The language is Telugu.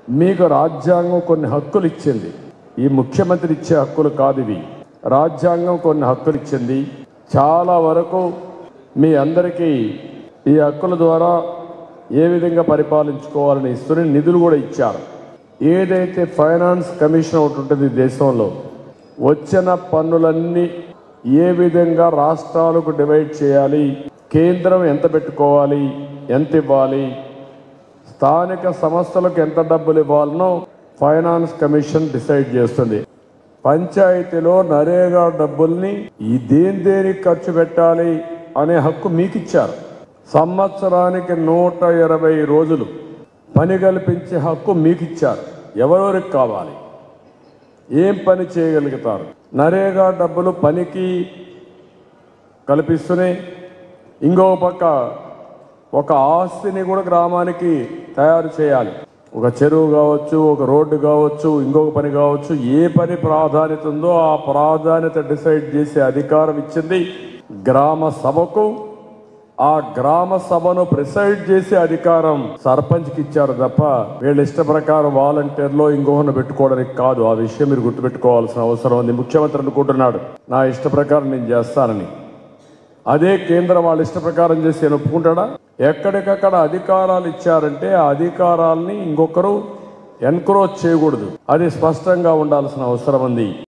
మీకు రాజ్యాంగం కొన్ని హక్కులు ఇచ్చింది ఈ ముఖ్యమంత్రి ఇచ్చే హక్కులు కాదు ఇవి రాజ్యాంగం కొన్ని హక్కులు ఇచ్చింది చాలా వరకు మీ అందరికీ ఈ హక్కుల ద్వారా ఏ విధంగా పరిపాలించుకోవాలని ఇస్తున్న నిధులు కూడా ఇచ్చారు ఏదైతే ఫైనాన్స్ కమిషన్ ఒకటి ఉంటుంది ఈ దేశంలో వచ్చిన పన్నులన్నీ ఏ విధంగా రాష్ట్రాలకు డివైడ్ చేయాలి కేంద్రం ఎంత పెట్టుకోవాలి ఎంత ఇవ్వాలి స్థానిక సంస్థలకు ఎంత డబ్బులు ఇవ్వాలనో ఫైనాన్స్ కమిషన్ డిసైడ్ చేస్తుంది పంచాయతీలో నరేగా డబ్బుల్ని ఈ దేని దేనికి ఖర్చు పెట్టాలి అనే హక్కు మీకు ఇచ్చారు సంవత్సరానికి నూట ఇరవై రోజులు పని కల్పించే హక్కు మీకు ఇచ్చారు ఎవరెవరికి కావాలి ఏం పని చేయగలుగుతారు నరేగా డబ్బులు పనికి కల్పిస్తూనే ఇంకో పక్క ఒక ఆస్తిని కూడా గ్రామానికి తయారు చేయాలి ఒక చెరువు కావచ్చు ఒక రోడ్డు కావచ్చు ఇంకొక పని కావచ్చు ఏ పని ప్రాధాన్యత ఉందో ఆ ప్రాధాన్యత డిసైడ్ చేసే అధికారం ఇచ్చింది గ్రామ సభకు ఆ గ్రామ సభను ప్రిసైడ్ చేసే అధికారం సర్పంచ్కి ఇచ్చారు తప్ప వీళ్ళ ఇష్ట ప్రకారం వాలంటీర్లో ఇంకొకరిని పెట్టుకోవడానికి కాదు ఆ విషయం మీరు గుర్తుపెట్టుకోవాల్సిన అవసరం ఉంది ముఖ్యమంత్రి అనుకుంటున్నాడు నా ఇష్ట ప్రకారం నేను చేస్తానని అదే కేంద్రం వాళ్ళ ఇష్ట ప్రకారం చేసి ఆయన ఒప్పుకుంటాడా ఎక్కడికక్కడ అధికారాలు ఇచ్చారంటే ఆ అధికారాల్ని ఇంకొకరు ఎన్క్రోచ్ చేయకూడదు అది స్పష్టంగా ఉండాల్సిన అవసరం ఉంది